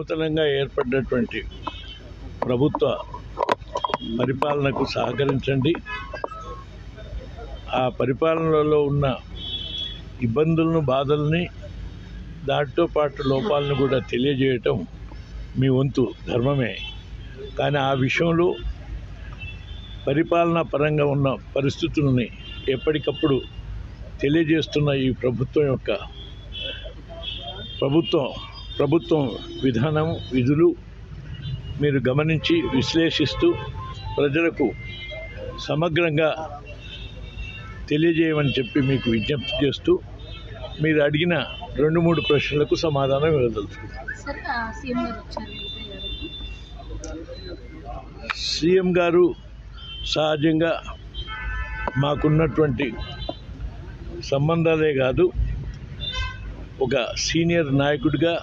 నూతనంగా ఏర్పడినటువంటి ప్రభుత్వ పరిపాలనకు సహకరించండి ఆ పరిపాలనలో ఉన్న ఇబ్బందులను బాధల్ని దాంతో పాటు లోపాలను కూడా తెలియజేయటం మీ వంతు ధర్మమే కానీ ఆ విషయంలో పరిపాలనా పరంగా ఉన్న పరిస్థితుల్ని ఎప్పటికప్పుడు తెలియజేస్తున్న ఈ ప్రభుత్వం యొక్క ప్రభుత్వం ప్రభుత్వం విధానం విధులు మీరు గమనించి విశ్లేషిస్తూ ప్రజలకు సమగ్రంగా తెలియజేయమని చెప్పి మీకు విజ్ఞప్తి చేస్తూ మీరు అడిగిన రెండు మూడు ప్రశ్నలకు సమాధానం ఇవ్వదలుచుకున్నాను సార్ ఆ, సీఎం గారు వచ్చారు మిగతా గారికి సీఎం గారు సహజంగా మాకున్నటువంటి సంబంధాలే కాదు ఒక సీనియర్ నాయకుడిగా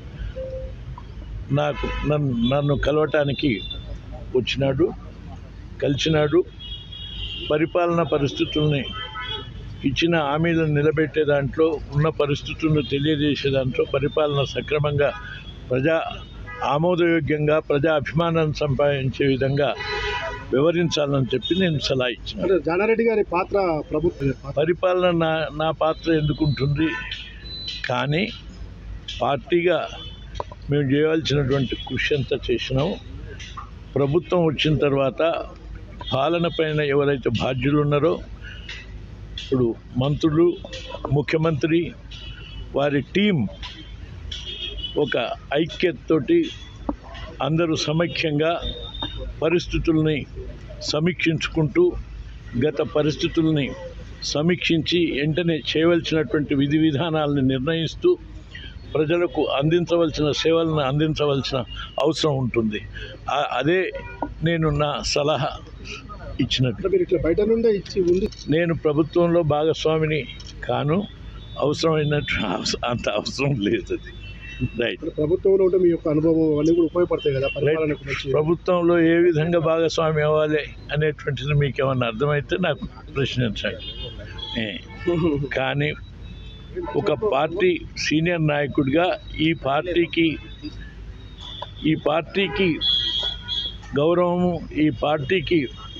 నాకు నన్ను నన్ను కలవటానికి వచ్చినాడు కలిసినాడు పరిపాలన పరిస్థితుల్ని ఇచ్చిన హామీలను నిలబెట్టే దాంట్లో ఉన్న పరిస్థితులను తెలియజేసే దాంట్లో పరిపాలన సక్రమంగా ప్రజా ఆమోదయోగ్యంగా ప్రజా అభిమానాన్ని సంపాదించే విధంగా వివరించాలని చెప్పి నేను సలహా ఇచ్చిన అంటే జానారెడ్డి గారి పాత్ర ప్రభుత్వ పరిపాలన నా నా పాత్ర ఎందుకుంటుంది కానీ పార్టీగా మేము చేయవలసినటువంటి కృషి అంతా చేసినాం ప్రభుత్వం వచ్చిన తర్వాత పాలన పైన ఎవరైతే బాధ్యులు ఉన్నారో ఇప్పుడు మంత్రులు ముఖ్యమంత్రి వారి టీం ఒక ఐక్యతతోటి అందరూ సమైక్యంగా పరిస్థితుల్ని సమీక్షించుకుంటూ గత పరిస్థితుల్ని సమీక్షించి వెంటనే చేయవలసినటువంటి విధి విధానాలను నిర్ణయిస్తూ ప్రజలకు అందించవలసిన సేవలను అందించవలసిన అవసరం ఉంటుంది ఆ- అదే నేను నా సలహా ఇచ్చినట్టు అంటే మీరు ఇట్లా బయట నుండే ఇచ్చి ఉంది నేను ప్రభుత్వంలో భాగస్వామిని కాను అవసరమైనట్టు అవస- అంత అవసరం లేదు అది రైట్ అంటే ప్రభుత్వంలో ఉంటే మీ యొక్క అనుభవం అవన్నీ కూడా ఉపయోగపడతాయి కదా పరిపాలనకు మంచి ప్రభుత్వంలో ఏ విధంగా భాగస్వామి అవ్వాలి అనేటువంటిది మీకు ఏమన్నా అర్థమైతే నాకు ప్రశ్నించండి ఏ, కానీ ఒక పార్టీ సీనియర్ నాయకుడిగా ఈ పార్టీకి ఈ పార్టీకి గౌరవము ఈ పార్టీకి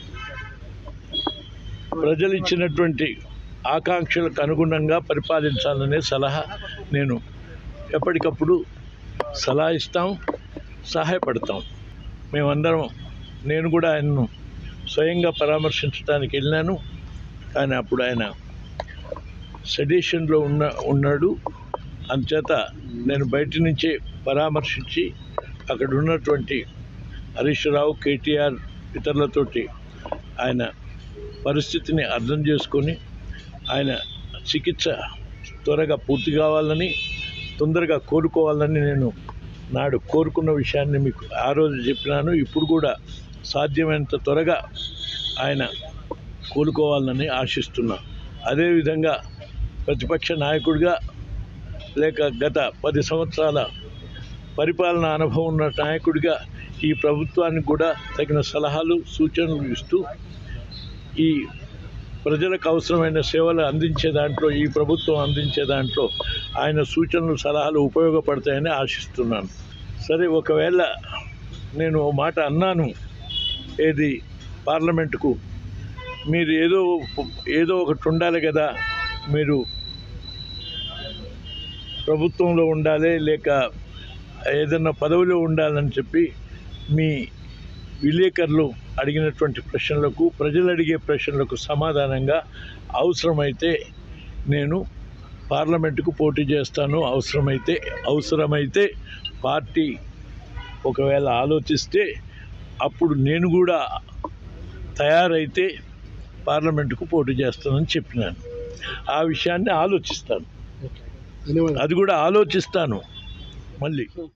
ప్రజలు ఇచ్చినటువంటి ఆకాంక్షలకు అనుగుణంగా పరిపాలించాలనే సలహా నేను ఎప్పటికప్పుడు సలహా ఇస్తాం సహాయపడతాం మేమందరం నేను కూడా ఆయన్ను స్వయంగా పరామర్శించడానికి వెళ్ళాను కానీ అప్పుడు ఆయన సెడేషన్లో ఉన్న ఉన్నాడు అంచేత నేను బయట నుంచే పరామర్శించి అక్కడ ఉన్నటువంటి హరీష్ రావు కేటీఆర్ ఇతరులతోటి ఆయన పరిస్థితిని అర్థం చేసుకొని ఆయన చికిత్స త్వరగా పూర్తి కావాలని తొందరగా కోరుకోవాలని నేను నాడు కోరుకున్న విషయాన్ని మీకు ఆ రోజు చెప్పినాను ఇప్పుడు కూడా సాధ్యమైనంత త్వరగా ఆయన కోలుకోవాలని ఆశిస్తున్నా అదేవిధంగా ప్రతిపక్ష నాయకుడిగా లేక గత పది సంవత్సరాల పరిపాలన అనుభవం ఉన్న నాయకుడిగా ఈ ప్రభుత్వానికి కూడా తగిన సలహాలు సూచనలు ఇస్తూ ఈ ప్రజలకు అవసరమైన సేవలు అందించే దాంట్లో ఈ ప్రభుత్వం అందించే దాంట్లో ఆయన సూచనలు సలహాలు ఉపయోగపడతాయని ఆశిస్తున్నాను సరే ఒకవేళ నేను ఓ మాట అన్నాను ఏది పార్లమెంటుకు మీరు ఏదో ఏదో ఒకటి ఉండాలి కదా మీరు ప్రభుత్వంలో ఉండాలి లేక ఏదన్నా పదవిలో ఉండాలని చెప్పి మీ విలేకరులు అడిగినటువంటి ప్రశ్నలకు ప్రజలు అడిగే ప్రశ్నలకు సమాధానంగా అవసరమైతే నేను పార్లమెంటుకు పోటీ చేస్తాను అవసరమైతే అవసరమైతే పార్టీ ఒకవేళ ఆలోచిస్తే అప్పుడు నేను కూడా తయారైతే పార్లమెంటుకు పోటీ చేస్తానని చెప్పినాను ఆ విషయాన్ని ఆలోచిస్తాను ధన్యవాదాలు అది కూడా ఆలోచిస్తాను మళ్ళీ